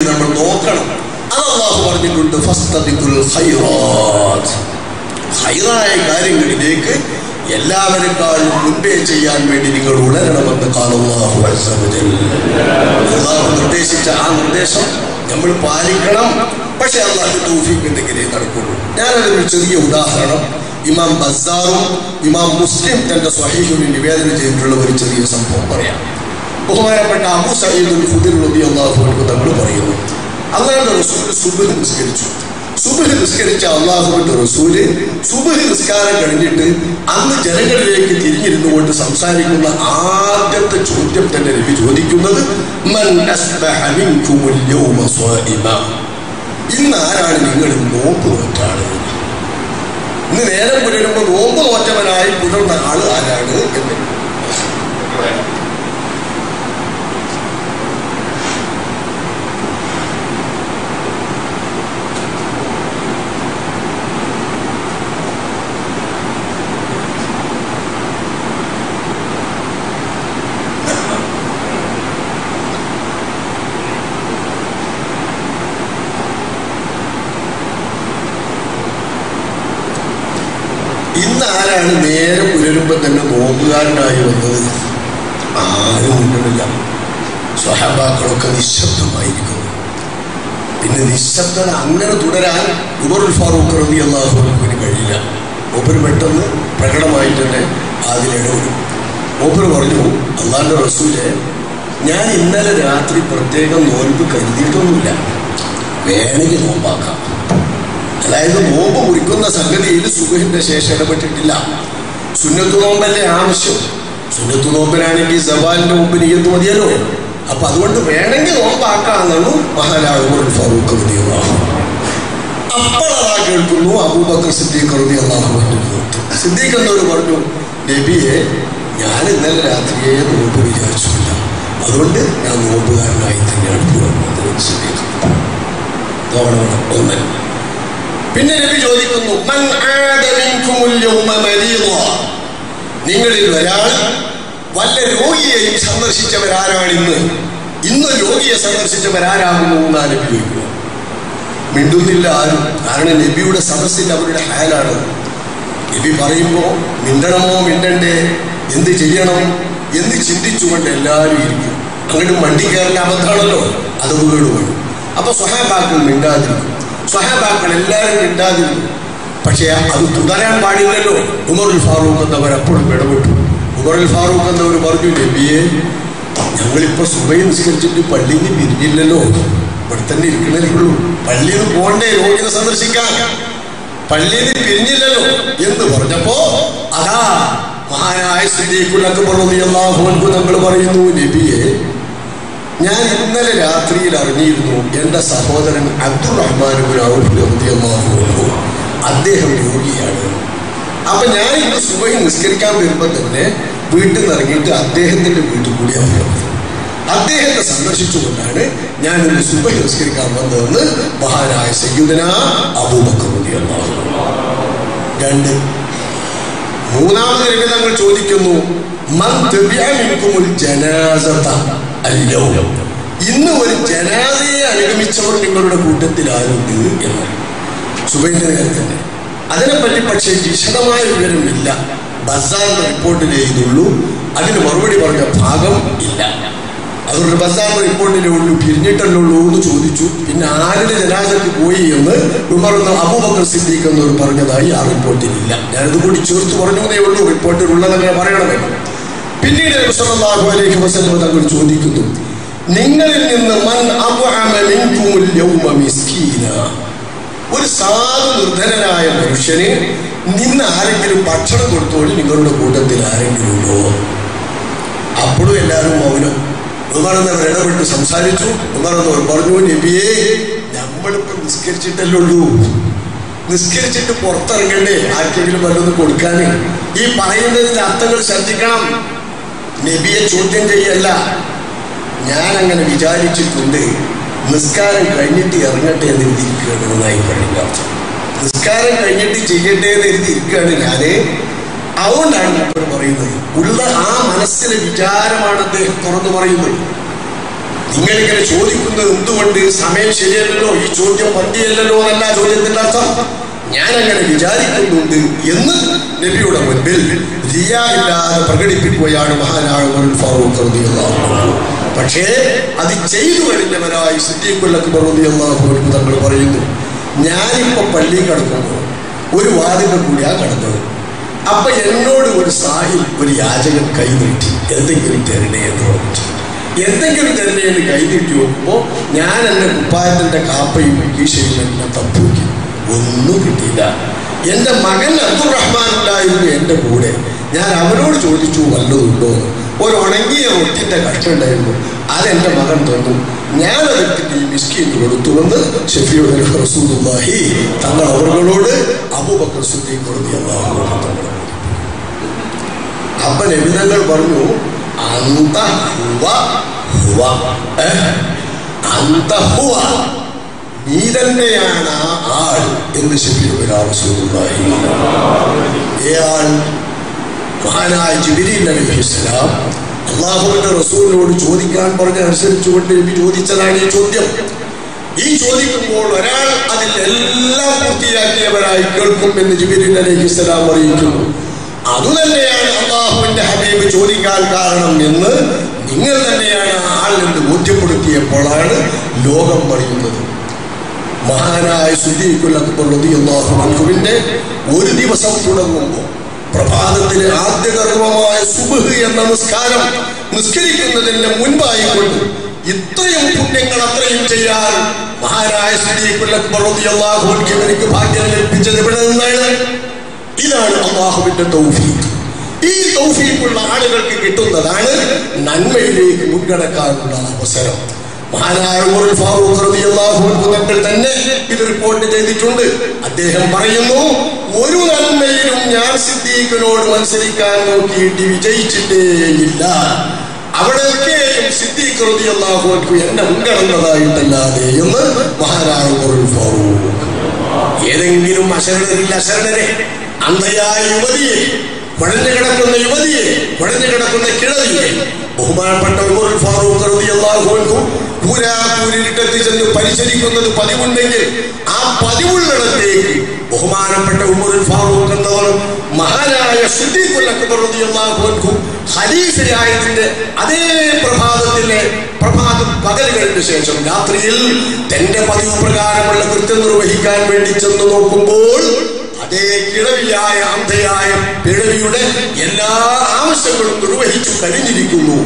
നമ്മൾ നോക്കണം അത് അള്ളാഹു പറഞ്ഞിട്ടുണ്ട് ഫസ്തബിഖുൽ ഖൈറാത്ത് ഹൈറായ കാര്യങ്ങളിലേക്ക് എല്ലാവരെക്കാളും മുൻപേ ചെയ്യാൻ വേണ്ടി നിങ്ങൾ ഉണരണമെന്ന് കാണുള്ളാഹു അള്ളാഹു നിർദ്ദേശിച്ച ആ നിർദ്ദേശം നമ്മൾ പാലിക്കണം പക്ഷെ അള്ളാഹു തൗഫീഖ് ഉണ്ടെങ്കിലേ നടക്കുള്ളൂ ഞാനതൊരു ചെറിയ ഉദാഹരണം ഇമാം ബസാറും ഇമാം മുസ്ലിം തന്റെ സ്വഹീഹിൽ നിവേദനം ചെയ്തിട്ടുള്ള ഒരു ചെറിയ സംഭവം പറയാം ബഹുമാനപ്പെട്ട അബു സയ്യിദുൽ ഖുദിർ റളിയല്ലാഹു അൻഹു തങ്ങൾ പറയുന്നു അള്ളാഹുവിന്റെ റസൂൽ സുബ്ഹ് നിസ്കരിച്ചു സുബഹ് നിസ്കരിച്ച അള്ളാഹുവിന്റെ റസൂല് സുബഹ് നിസ്കാരം കഴിഞ്ഞിട്ട് അന്ന് ജനങ്ങളിലേക്ക് തിരിഞ്ഞിരുന്നു കൊണ്ട് സംസാരിക്കുന്ന ആദ്യത്തെ ചോദ്യം തന്നെ നബി ചോദിക്കുന്നത് മൻ അസ്ബഹ മിൻകുമുൽ യൗമ സ്വാഇമ ഇന്ന് ആരാണ് നിങ്ങൾ നോമ്പ് നോറ്റാണ് ഇന്ന് നേരം പുലരുമ്പോൾ നോമ്പ് നോറ്റവനായി പുലർന്ന ആള് ആരാണ് എന്ന് ഇന്ന് ആരാണ് നേരെ പുലരുമ്പോൾ തന്നെ നോമ്പുകാരനായി വന്നത് ആരും ഉണ്ടല്ല സ്വഹബാക്കളൊക്കെ നിശബ്ദമായിരിക്കുന്നു പിന്നെ നിശബ്ദത അങ്ങനെ തുടരാൻ ഉമറുൽ ഫാറൂഖ് റബി അള്ളാഹുവിന് കഴിയില്ല മൂപ്പര് പെട്ടെന്ന് പ്രകടമായിട്ട് തന്നെ അതിലിടപെടും മൂപ്പര് പറഞ്ഞു അള്ളാഹിന്റെ റസൂലെ ഞാൻ ഇന്നലെ രാത്രി പ്രത്യേകം നോൻപ് കരുതിയിട്ടൊന്നുമില്ല വേണമെങ്കിൽ നോമ്പാക്കാം അതായത് നോമ്പ് മുറിക്കുന്ന സംഗതിയിൽ സുഖിന്റെ ശേഷം ഇടപെട്ടിട്ടില്ല സുന്നത്തു നോമ്പല്ലേ ആവശ്യം സുന്നത്തു നോമ്പിനാണെങ്കിൽ സവാലിന്റെ മുമ്പ് നീയത്ത് മതിയല്ലോ അപ്പൊ അതുകൊണ്ട് വേണമെങ്കിൽ നോമ്പാക്കാന്നാണ് മഹാനായ ഉമർ ഫാറൂഖ് റളിയല്ലാഹു അൻഹു. അപ്പോഴതാ കേൾക്കുന്നു അബൂബക്കർ സിദ്ദീഖ് റബി അള്ളാഹു സിദ്ദീഖ് എന്നോട് പറഞ്ഞു നബിയെ ഞാൻ ഇന്നലെ രാത്രിയെ നോമ്പ് വിചാരിച്ചില്ല അതുകൊണ്ട് ഞാൻ നോമ്പുകാരനായി തന്നെയാണ് പോകുന്നത് സിദ്ദീഖ് ഗൗരവം ഒന്ന് പിന്നെ നബി ചോദിക്കുന്നു "മൻ ആദ മിൻകുമുൽ യൗമ മരീദ?" നിങ്ങളിൽ ഒരാൾ വല്ല രോഗിയെയും സന്ദർശിച്ചവരാരാണിന്ന് ഇന്ന് രോഗിയെ സന്ദർശിച്ചവരാരാകുന്നു എന്നാ നബി ചോദിക്കുന്നു മിണ്ടുന്നില്ല ആരും കാരണം നബിയുടെ സദസ്സിൽ അവരുടെ ഹാലാണ് നബി പറയുമ്പോൾ മിണ്ടണമോ മിണ്ടണ്ടേ എന്ത് ചെയ്യണം എന്ന് ചിന്തിച്ചുകൊണ്ട് എല്ലാവരും ഇരിക്കും അങ്ങോട്ട് മണ്ടി കയറില്ല അബദ്ധാണല്ലോ അത് വീടുമാണ് അപ്പൊ സ്വഹാബാക്കൾ മിണ്ടാതിരിക്കും സ്വഹാബാക്കൾ എല്ലാവരും മിണ്ടാതിരുന്നു പക്ഷേ അത് തുടരാൻ പാടില്ലല്ലോ ഉമറുൽ ഫാറൂഖ് എന്നവർ അപ്പോഴും ഇടപെട്ടു ഉമറുൽ ഫാറൂഖ് എന്നവർ പറഞ്ഞു നബിയെ ഞങ്ങളിപ്പോ സുബൈ നിസ്കരിച്ചിട്ട് പള്ളിയിൽ നിന്ന് പിരിഞ്ഞില്ലല്ലോ ഇവിടെ തന്നെ ഇരിക്കണേ ഉള്ളൂ പള്ളിയിൽ നിന്ന് പോണ്ടേ രോഗിനെ സന്ദർശിക്കാൻ പള്ളിയിൽ നിന്ന് പിരിഞ്ഞില്ലല്ലോ എന്ന് പറഞ്ഞപ്പോ അതാ മഹാനായ സിദ്ദീഖുൽ അക്ബർ റളിയല്ലാഹു അൻഹു തങ്ങൾ പറയുന്നു നബിയെ ഞാൻ ഇന്നലെ രാത്രിയിൽ അറിഞ്ഞിരുന്നു എൻ്റെ സഹോദരൻ അബ്ദുറഹ്മാൻ ഇബ്നു ഔഫ് റളിയല്ലാഹു അൻഹു അദ്ദേഹം രോഗിയാണ് അപ്പൊ ഞാൻ ഇന്ന് സുബൈ നിസ്കരിക്കാൻ വരുമ്പോൾ തന്നെ വീട്ടിൽ നിന്ന് ഇറങ്ങിയിട്ട് അദ്ദേഹത്തിന്റെ വീട്ടിൽ കൂടി പോയത് അദ്ദേഹത്തെ സന്ദർശിച്ചുകൊണ്ടാണ് ഞാൻ ഇന്ന് സുബൈ നിസ്കരിക്കാൻ വന്നതെന്ന് മഹാനായ സയ്യുദന അബൂബക്കർ റളിയല്ലാഹു അൻഹു. രണ്ട് മൂന്നാമത് രവിതങ്ങൾ ചോദിക്കുന്നു "മൻ തബിഅ മിൻകുമുൽ ജനാസത അൽയൗം?" ഇന്ന് ഒരു ജനാസയെ അനുഗമിച്ചവർ നിങ്ങളുടെ കൂട്ടത്തിൽ ആരുണ്ട് എന്ന് സുബൈന്റെ നേരത്തന്നെ അതിനെപ്പറ്റി പക്ഷേ വിശദമായ വിവരമില്ല ബസാറിന്റെ റിപ്പോർട്ട് ചെയ്യുന്നുള്ളൂ അതിന് മറുപടി പറഞ്ഞ ഭാഗം ഇല്ല അതുകൊണ്ട് ബസാറിന്റെ റിപ്പോർട്ടിലേ ഉള്ളൂ പിരിഞ്ഞിട്ടല്ലേ ഉള്ളൂ എന്ന് ചോദിച്ചു പിന്നെ ആരുടെ ജനാസക്ക് പോയി എന്ന് ഉമർന്ന് അബൂബക്കർ സിദ്ദീഖ് എന്നൊരു പറഞ്ഞതായി ആ റിപ്പോർട്ടിലില്ല ഞാനിത് കൂടി ചേർത്ത് പറഞ്ഞതേ ഉള്ളൂ റിപ്പോർട്ടിൽ ഉള്ളതങ്ങനെ പറയണമല്ലോ പിന്നീട് നബി സല്ലല്ലാഹു അലൈഹി വസല്ലം തങ്ങൾ ചോദിക്കുന്നു നിങ്ങളിൽ നിന്ന് മൻ അബ്അമ മിൻകുമുൽ യൗമ മിസ്കീന ഒരു സാധു നിർധനനായ മനുഷ്യന് നിന്ന് ആരെങ്കിലും ഭക്ഷണം കൊടുത്തോളി നിങ്ങളുടെ കൂട്ടത്തിൽ ആരെങ്കിലും ഉണ്ടോ അപ്പോഴും എല്ലാവരും മൗനം ഉമർന്നവർ ഇടപെട്ട് സംസാരിച്ചു ഉമർന്നവർ പറഞ്ഞു നബിയേ നമ്മളിപ്പോ നിസ്കരിച്ചിട്ടല്ലേ ഉള്ളൂ നിസ്കരിച്ചിട്ട് പുറത്തിറങ്ങണ്ടേ ആർക്കെങ്കിലും വല്ലതും കൊടുക്കാന് ഈ പറയുന്നതിന്റെ അർത്ഥങ്ങൾ ശ്രദ്ധിക്കണം നബിയെ ചോദ്യം ചെയ്യല്ല ഞാൻ അങ്ങനെ വിചാരിച്ചിട്ടുണ്ട് നിസ്കാരം കഴിഞ്ഞിട്ട് ഇറങ്ങട്ടെ എന്ന് എഴുതിയിരിക്കുകയാണ് എന്നായി പറയുക നിസ്കാരം കഴിഞ്ഞിട്ട് ചെയ്യട്ടെ എന്ന് എഴുതിയിരിക്കുകയാണ് ഞാന് അതുകൊണ്ടാണ് ഇപ്പോൾ പറയുന്നത് ഉള്ള ആ മനസ്സിലെ വിചാരമാണ് അദ്ദേഹം തുറന്നു പറയുന്നത് നിങ്ങളിങ്ങനെ ചോദിക്കുന്നത് എന്തുകൊണ്ട് സമയം ശരിയല്ലല്ലോ ഈ ചോദ്യം മതിയല്ലല്ലോ എന്നല്ല ചോദ്യത്തിന്റെ അർത്ഥം ഞാനങ്ങനെ വിചാരിക്കുന്നുണ്ട് എന്ന് നബിയുടെ മുൻപിൽ റിയാ ഇല്ലാതെ പ്രകടിപ്പിക്കുകയാണ് മഹാനായ ഉമറുൽ ഫാറൂഖ് റളിയല്ലാഹു അൻഹു. പക്ഷേ അത് ചെയ്തു കഴിഞ്ഞവരായി സിദ്ദീഖുൽ റളിയല്ലാഹു അൻഹു തങ്ങൾ പറയുന്നു ഞാനിപ്പോ പള്ളി കിടക്കുമ്പോൾ ഒരു വാതിൽ കൂടിയാ കിടന്നത് അപ്പൊ എന്നോട് ഒരു സാഹിൽ ഒരു യാചകൻ കൈ നീട്ടി എന്തെങ്കിലും തരണേ എന്ന് പറഞ്ഞു എന്തെങ്കിലും തരണേ എന്ന് കൈ നീട്ടി നോക്കുമ്പോൾ ഞാൻ എന്റെ കുപ്പായത്തിന്റെ കാപ്പയും കീശയും എല്ലാം തപ്പൂക്കി ഒന്നും കിട്ടിയില്ല എന്റെ മകൻ അബ്ദുറഹ്മാൻ ഉണ്ടായിരുന്നു എന്റെ കൂടെ ഞാൻ അവനോട് ചോദിച്ചു വല്ലതുണ്ടോ എന്ന്. ഒരു ഉണങ്ങിയ റൊട്ടിന്റെ കഷ്ടുണ്ടായിരുന്നു അതെന്റെ മകൻ തന്നു ഞാനതെടുത്തിട്ട് ഈ മിസ്കിന് കൊടുത്തുവെന്ന് ഷെഫിയുടെ റസൂലുള്ളാഹി തങ്ങൾ അവர்களോട് അബൂബക്കർ സുദ്ദീഖ് റളിയല്ലാഹു അൻഹു തങ്ങൾ അപ്പൊ നബിതങ്ങൾ പറഞ്ഞു അന്ത ഹുവ ഹുവ ഏ? അന്ത ഹുവ നീ തന്നെയാണ് ആ ആൾ എന്ന് ശരിയായി ഏ ആൾ മഹാനായ ജിബിരിൽ അലൈഹിസ്സലാം അള്ളാഹുവിന്റെ റസൂലിനോട് ചോദിക്കാൻ പറഞ്ഞ അനുസരിച്ചുകൊണ്ട് നബി ചോദിച്ചതാണ് ഈ ചോദ്യം ഈ ചോദിക്കുമ്പോൾ ഒരാൾ അതിൽ എല്ലാം പൂർത്തിയാക്കിയവരായി കേൾക്കും എന്ന് ജിബിരിൽ അലൈഹിസ്സലാം അറിയിക്കുന്നു അതുതന്നെയാണ് അള്ളാഹുവിന്റെ ഹബീബ് ചോദിക്കാൻ കാരണം എന്ന് നിങ്ങൾ തന്നെയാണ് ആ ആൾ എന്ന് ബോധ്യപ്പെടുത്തിയപ്പോഴാണ് ലോകം പറയുന്നത് മഹാനായ സുദ്ദീഖുൽ അക്ബർ റളിയല്ലാഹു അൻഹുവിന്റെ ഒരു ദിവസം തുടങ്ങുമ്പോൾ പ്രഭാതത്തിലെ ആദ്യ കർമ്മമായ സുബഹ് എന്ന നിസ്കാരം നിസ്കരിക്കുന്നതിന്റെ മുൻപായിക്കൊണ്ട് ഇത്രയും പുണ്യങ്ങൾ അത്രയും ചെയ്യാൻ മഹാനായ സുദ്ദീഖുൽ അക്ബർ റളിയല്ലാഹു അൻഹു എനിക്ക് ഭാഗ്യം ലഭിച്ചത് ഇവിടെ നിന്നാണ് ഇതാണ് അള്ളാഹുവിന്റെ തൗഫീഖ് ഈ തൗഫീഖുള്ള ആളുകൾക്ക് കിട്ടുന്നതാണ് നന്മയിലേക്ക് മുൻകടക്കാനുള്ള അവസരം മഹാനായ ഉമറുൽ ഫാറൂഖ് റളിയല്ലാഹു അൻഹു തങ്ങൾ തന്നെ ഇത് റിപ്പോർട്ട് ചെയ്തിട്ടുണ്ട് അദ്ദേഹം പറയുന്നു ഒരു നന്മയിലും ഞാൻ സിദ്ദീഖിനോട് മത്സരിക്കാൻ നോക്കിയിട്ട് വിജയിച്ചിട്ടേയില്ല അവിടെയൊക്കെയും സിദ്ദീഖ് റളിയല്ലാഹു അൻഹു എന്നെ മുൻകടന്നതായിട്ടല്ലാതെ എന്ന് മഹാനായ ഉമറുൽ ഫാറൂഖ് ഏതെങ്കിലും അശരണരിൽ അശരണരെ അന്ധയായ യുവതിയെ കുഴഞ്ഞു കിടക്കുന്ന യുവതിയെ കുഴഞ്ഞു കിടക്കുന്ന കിഴവിയെ ബഹുമാനപ്പെട്ട ഉമർ ഫാറൂഖ് റളിയല്ലാഹു അൻഹു പൂരാപൂരിട്ടത്തിൽ ചെന്ന് പരിചരിക്കുന്നത് പതിവുണ്ടെങ്കിൽ ആ പതിവുള്ളിടത്തേക്ക് ബഹുമാനപ്പെട്ട ഉമർ ഫാറൂഖ് എന്നവർ മഹാനായ സിദ്ദീഖുൽ അക്ബർ റളിയല്ലാഹു അൻഹു ഖലീഫയായതിന്റെ അതേ പ്രഭാതത്തിലെ പ്രഭാത പകലുകൾക്ക് ശേഷം രാത്രിയിൽ തന്റെ പതിവ് പ്രകാരമുള്ള കൃത്യം നിർവഹിക്കാൻ വേണ്ടി ചെന്ന് നോക്കുമ്പോൾ അതേ കിഴവിയായ അന്ധയായ പിഴവിയുടെ എല്ലാ ആവശ്യങ്ങളും നിർവഹിച്ചു കഴിഞ്ഞിരിക്കുന്നു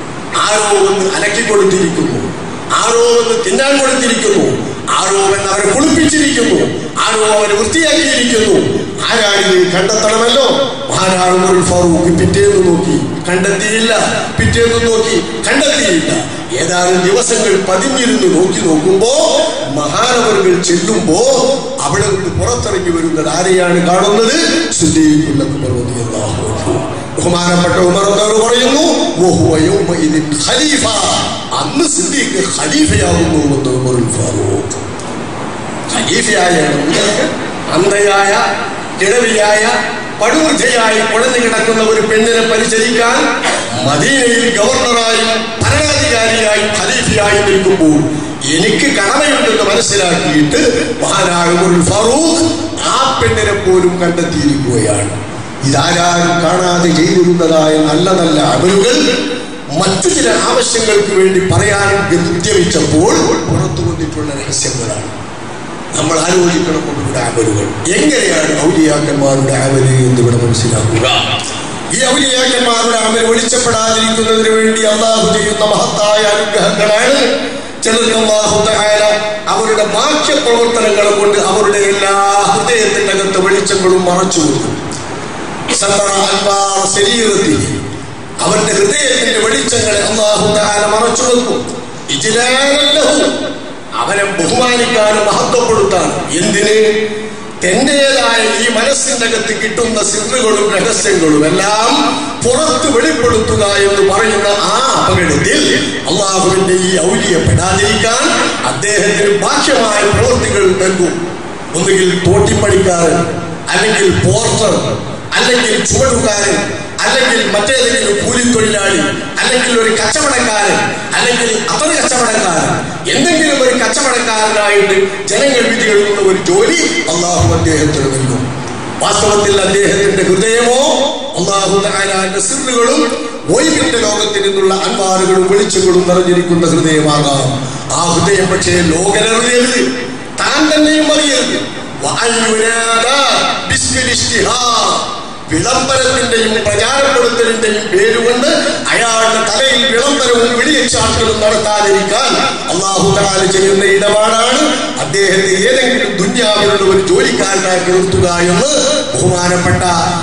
ആരോ ഒന്ന് അലക്കി കൊടുത്തിരിക്കുന്നു ആരോ ഒന്ന് തിന്നാൻ കൊടുത്തിരിക്കുന്നു ആരോ എന്ന് അവരെ കുളിപ്പിച്ചിരിക്കുന്നു ആരോ അവരെ വൃത്തിയാക്കിയിരിക്കുന്നു ആരാണിത് കണ്ടെത്തണമല്ലോ മഹാനാൾ ഫാറൂഖ് പിറ്റേന്ന് നോക്കി കണ്ടെത്തിയില്ല പിറ്റേന്ന് നോക്കി കണ്ടെത്തിയില്ല ഏതാനും ദിവസങ്ങൾ പതിഞ്ഞിരുന്ന് നോക്കി നോക്കുമ്പോ മഹാനവറുകൾ ചെല്ലുമ്പോ അവിടെ നിന്ന് പുറത്തിറങ്ങി വരുന്നത് ആരെയാണ് കാണുന്നത് സിദ്ദീഖുൽ അക്ബർ റളിയല്ലാഹു അൻഹു. ബഹുമാനപ്പെട്ട ഉമർ ഉമർ പറയുന്നു "വഹുവ യൗമഇദിൻ ഖലീഫ അന്ന് സിദ്ദീഖ് ഖലീഫയാകുന്നു എന്ന് ഉമറുൽ ഫാറൂഖ് ഖലീഫയായ നമുക്ക് അന്ധയായ കിഴവിയായ പടുവൃദ്ധയായി കുഴഞ്ഞു കിടക്കുന്ന ഒരു പെണ്ണിനെ പരിചരിക്കാൻ മദീനയിൽ ഗവർണറായും ഭരണാധികാരിയായും ഖലീഫയായി നിൽക്കുമ്പോൾ എനിക്ക് കടമയുണ്ടെന്ന് മനസ്സിലാക്കിയിട്ട് മഹാനായ ഉമറുൽ ഫാറൂഖ് ആ പെണ്ണിനെ പോലും കണ്ടെത്തിയിരിക്കുകയാണ് ഇതാരും കാണാതെ ചെയ്തിരുന്നതായ നല്ല നല്ല അമലുകൾ മറ്റു ചില ആവശ്യങ്ങൾക്ക് വേണ്ടി പറയാൻ ഉദ്യമിച്ചപ്പോൾ പുറത്തു വന്നിട്ടുള്ള രഹസ്യങ്ങളാണ് നമ്മൾ ആലോചിക്കണം കൊണ്ടുള്ള അമലുകൾ എങ്ങനെയാണ് ഔലിയാക്കന്മാരുടെ അമല് എന്ന് ഇവിടെ മനസ്സിലാക്കുക ഈ ഔലിയാക്കന്മാരുടെ അമൽ വെളിച്ചപ്പെടാതിരിക്കുന്നതിന് വേണ്ടി അള്ളാഹു ചെയ്യുന്ന മഹത്തായ അനുഗ്രഹങ്ങളാണ് ചിലർക്ക് അള്ളാഹു തആല അവരുടെ ബാഹ്യ പ്രവർത്തനങ്ങളെ കൊണ്ട് അവരുടെ എല്ലാ ഹൃദയത്തിന്റെ അകത്ത് വെളിച്ചങ്ങളും മറച്ചു കൊടുക്കും സത്തറ അൻവാർ ശരീരത്തിൽ അവന്റെ ഹൃദയത്തിന്റെ വെളിച്ചങ്ങളെ അള്ളാഹു തആല മറച്ചു വെക്കും ഇജ്ലാലൻ ലഹു. അവനെ ബഹുമാനിക്കാനും മഹത്വപ്പെടുത്താനും എന്തിന് തന്റേതായ ഈ മനസ്സിന്റെ അകത്ത് കിട്ടുന്ന സിറുകളും രഹസ്യങ്ങളും എല്ലാം പുറത്ത് വെളിപ്പെടുത്തുക എന്ന് പറയുന്ന ആ അപകടത്തിൽ അള്ളാഹുവിന്റെ ഈ ഔലിയപ്പെടാതിരിക്കാൻ അദ്ദേഹത്തിന് ബാഹ്യമായ പ്രവൃത്തികൾ നൽകും ഒന്നുകിൽ തോട്ടിപ്പണിക്കാരൻ അല്ലെങ്കിൽ പോർട്ടർ അല്ലെങ്കിൽ ചുവടുകാരൻ അല്ലെങ്കിൽ മറ്റേതെങ്കിലും കൂലിത്തൊഴിലാളി അല്ലെങ്കിൽ ഒരു കച്ചവടക്കാരൻ അല്ലെങ്കിൽ അത്ര കച്ചവടക്കാരൻ എന്തെങ്കിലും ഒരു കച്ചവടക്കാരനായിട്ട് ജനങ്ങൾ വിധി എഴുതുന്ന ഒരു ജോലി അള്ളാഹു അദ്ദേഹത്തിന് നൽകും വാസ്തവത്തിൽ അദ്ദേഹത്തിന്റെ ഹൃദയമോ അള്ളാഹു താലാന്റെ സിറുകളും ഒയ്വിന്റെ ലോകത്തിൽ നിന്നുള്ള അൻവാറുകളും വെളിച്ചങ്ങളും നിറഞ്ഞിരിക്കുന്ന ഹൃദയമാകാം ആ ഹൃദയം പക്ഷേ ലോകനറിയരുത് താൻ തന്നെയും അറിയരുത് വഅയ്യുനാദാ ബിസ്മിൽ ഇഷ്തിഹാർ. വിളംബരത്തിന്റെയും പ്രചാരപ്പെടുത്തലിന്റെയും പേരുകൊണ്ട് അയാളുടെ തലയിൽ വിളംബരവും വെളിയച്ചാട്ടലും നടത്താതിരിക്കാൻ അള്ളാഹു താല ചെയ്യുന്ന ഇടപാടാണ് അദ്ദേഹത്തെ ഏതെങ്കിലും ദുന്യാവിലുള്ള ഒരു ജോലിക്കാരനാക്കി നിർത്തുക എന്ന് ബഹുമാനപ്പെട്ട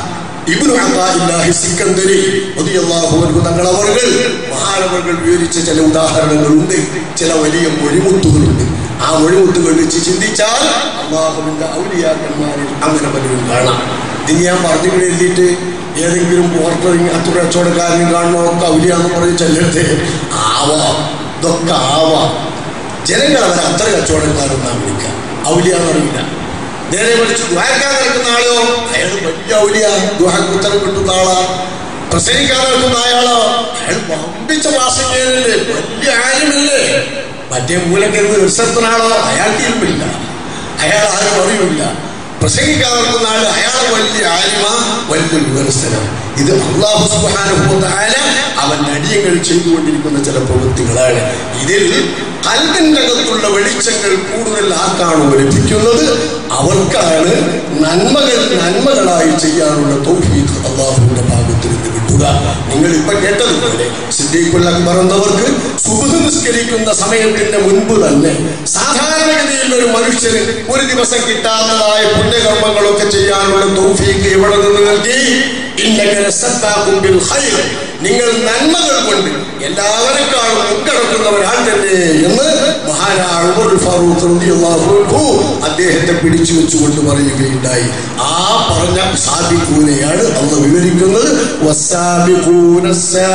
ഇബ്നു അത്താഇല്ലാഹി സിക്കന്ദരി റളിയല്ലാഹു അൻഹു തങ്ങളവർകൾ മഹാനവർകൾ വിവരിച്ച ചില ഉദാഹരണങ്ങളുണ്ട് ചില വലിയ മൊഴിമുത്തുകളുണ്ട് ആ മൊഴിമുത്തുകൾ വെച്ച് ചിന്തിച്ചാൽ അള്ളാഹുവിന്റെ ഔലിയാക്കന്മാരിൽ അങ്ങനെ പലരും കാണാം ഇത് ഞാൻ പറഞ്ഞു എഴുതിയിട്ട് ഏതെങ്കിലും പോർട്ടറിങ് അത്ര കച്ചവടക്കാരനും കാണണോ ഒക്കെ ഔലിയാന്ന് പറഞ്ഞ് ചെല്ലട്ടെ ആവാം ഇതൊക്കെ ആവാം ജനങ്ങൾ അവരെ അത്ര കച്ചവടക്കാരെന്നാണ് വിളിക്കുക ഔലിയാന്ന് അറിയില്ല നേരെ വിളിച്ച് ദ്വാരക്കാൻ നടക്കുന്ന ആളോ അയാൾ വലിയ ഔലിയ ദ്വാരക്ക് ഉത്തരം കിട്ടുന്ന ആളാ പ്രസംഗിക്കാൻ നടക്കുന്ന അയാളോ അയാൾ വമ്പിച്ച മാസികയല്ലേ വലിയ ആരുമല്ലേ മറ്റേ മൂലക്കരുന്ന് നിർത്തക്കുന്ന ആളോ അയാൾക്ക് ഇരുമില്ല അയാൾ ആരും അറിയില്ല പ്രസംഗിക്കാൻ നടക്കുന്ന ആള് അയാൾ വലിയ ആലിമ വലിയ വിമർശനം ഇത് അള്ളാഹു സുബാനുഭൂതായ അവൻ അടിയങ്ങൾ ചെയ്തുകൊണ്ടിരിക്കുന്ന ചില പ്രവൃത്തികളാണ് ഇതിൽ കൽവിന്റെ അകത്തുള്ള വെളിച്ചങ്ങൾ കൂടുതൽ ആർക്കാണോ ലഭിക്കുന്നത് അവർക്കാണ് നന്മകൾ നന്മകളായി ചെയ്യാനുള്ള തൗഫീഖ് അള്ളാഹുവിന്റെ ഭാഗത്ത് നിന്ന് കിട്ടുക നിങ്ങൾ ഇപ്പൊ കേട്ടതുപോലെ സിദ്ദീഖുൽ അക്ബർ എന്നവർക്ക് സുബഹ് നിസ്കരിക്കുന്ന സമയത്തിന്റെ മുൻപ് തന്നെ സാധാരണഗതിയിൽ ഒരു മനുഷ്യന് ഒരു ദിവസം കിട്ടാത്തതായ പുണ്യകർമ്മങ്ങളൊക്കെ ചെയ്യാനുള്ള തൗഫീഖ് എവിടെ നിന്ന് നൽകി ഇന്നക ലസത്താകും ബിൽ ഖൈർ നിങ്ങൾ നന്മകൾ കൊണ്ട് എല്ലാവരെക്കാളും മുൻകടക്കുന്നവരാൾ തന്നെ എന്ന് മഹാനായ ഉമർ ഫാറൂഖ് റളിയല്ലാഹു അൻഹു അദ്ദേഹത്തെ പിടിച്ചു വെച്ചുകൊണ്ട് പറയുകയുണ്ടായി ആ പറഞ്ഞ സാബിഖൂനെയാണ് അന്ന് വിവരിക്കുന്നത് വസ്സാബിഖൂന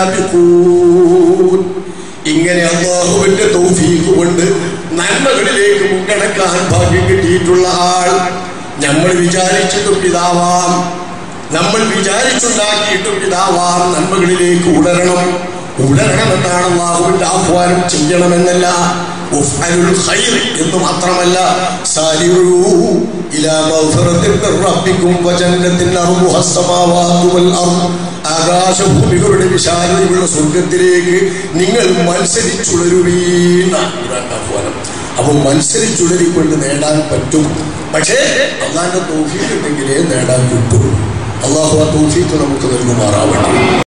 സാബിഖൂൻ ഇങ്ങനെ അള്ളാഹുവിന്റെ തൗഫീഖ് കൊണ്ട് നന്മകളിലേക്ക് മുൻകടക്കാൻ ഭാഗ്യം കിട്ടിയിട്ടുള്ള ആൾ നമ്മൾ വിചാരിച്ചിട്ടും പിതാവാം നമ്മൾ വിചാരിച്ചുണ്ടാക്കിയിട്ടും പിതാവാം നന്മകളിലേക്ക് ഉടരണം ഉടരണമെന്നാണ് അള്ളാഹുവിന്റെ ആഹ്വാനം ചെയ്യണമെന്നല്ല ഉഫ്അലുൽ ഖൈർ എന്ന് മാത്രമല്ല സാരിഉ ഇലാ മഗ്ഫിറത്തിൻ മിർ റബ്ബിക്കും വജന്നത്തിൻ അർദുഹ അസ്സമാവാതു വൽ അർദ് ആകാശഭൂമികളുടെ വിശാലതയുള്ള സ്വർഗത്തിലേക്ക് നിങ്ങൾ മത്സരിച്ചുടരുവീന്ന ഇതാണ് ആഹ്വാനം അപ്പൊ മത്സരിച്ചുടരിക്കൊണ്ട് നേടാൻ പറ്റും പക്ഷേ അള്ളാന്റെ തോഫീക്ക് ഉണ്ടെങ്കിലേ നേടാൻ കിട്ടും അള്ളാഹു ആ തോഫീക്ക് നമുക്ക് നൽകുമാറാവട്ടെ